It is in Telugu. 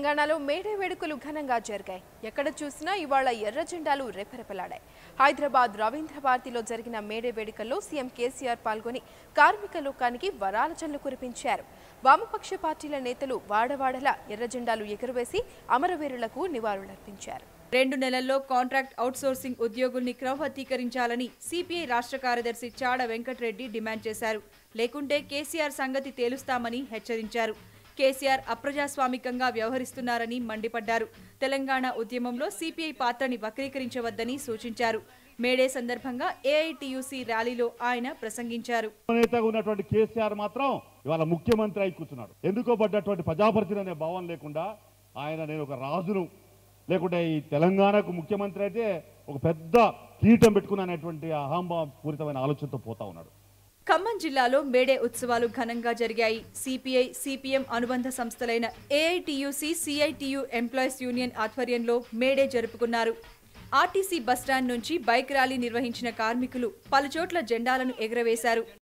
తెలంగాణలో మేడే వేడుకలు ఘనంగా జరిగాయి ఎక్కడ చూసినా ఇవాళ ఎర్ర జెండాలు రెపరెపలాడాయి హైదరాబాద్ రవీంద్ర భారతిలో జరిగిన మేడే వేడుకల్లో సీఎం కేసీఆర్ పాల్గొని కార్మిక లోకానికి వరాల జల్లు కురిపించారు వామపక్ష పార్టీల నేతలు వాడవాడలా ఎర్ర జెండాలు ఎగురవేసి అమరవీరులకు నివాళులర్పించారు రెండు నెలల్లో కాంట్రాక్ట్ అవుట్సోర్సింగ్ ఉద్యోగుల్ని క్రమబద్ధీకరించాలని సిపిఐ రాష్ట్ర కార్యదర్శి చాడ వెంకటరెడ్డి డిమాండ్ చేశారు లేకుంటే కేసీఆర్ సంగతి తేలుస్తామని హెచ్చరించారు కేసీఆర్ అప్రజాస్వామికంగా వ్యవహరిస్తున్నారని మండిపడ్డారు తెలంగాణ ఉద్యమంలో సిపిఐ పాత్రని వక్రీకరించవద్దని సూచించారు మేడే సందర్భంగా ఏఐటియుసి ర్యాలీలో ఆయన ప్రసంగించారు నేతగా ఉన్నటువంటి కేసీఆర్ మాత్రం ఇవాళ ముఖ్యమంత్రి అయి కూర్చున్నాడు ఎన్నుకోబడ్డటువంటి ప్రజాపతిని అనే భావం లేకుండా ఆయన నేను ఒక రాజును లేకుంటే ఈ తెలంగాణకు ముఖ్యమంత్రి అయితే ఒక పెద్ద కీటం పెట్టుకున్నటువంటి అహంభావ పూరితమైన ఆలోచనతో పోతా ఉన్నాడు ఖమ్మం జిల్లాలో మేడే ఉత్సవాలు ఘనంగా జరిగాయి సిపిఐ సిపిఎం అనుబంధ సంస్థలైన ఏఐటియుసి సిఐటియు ఎంప్లాయీస్ యూనియన్ ఆధ్వర్యంలో మేడే జరుపుకున్నారు ఆర్టీసీ బస్టాండ్ నుంచి బైక్ ర్యాలీ నిర్వహించిన కార్మికులు పలుచోట్ల జెండాలను ఎగురవేశారు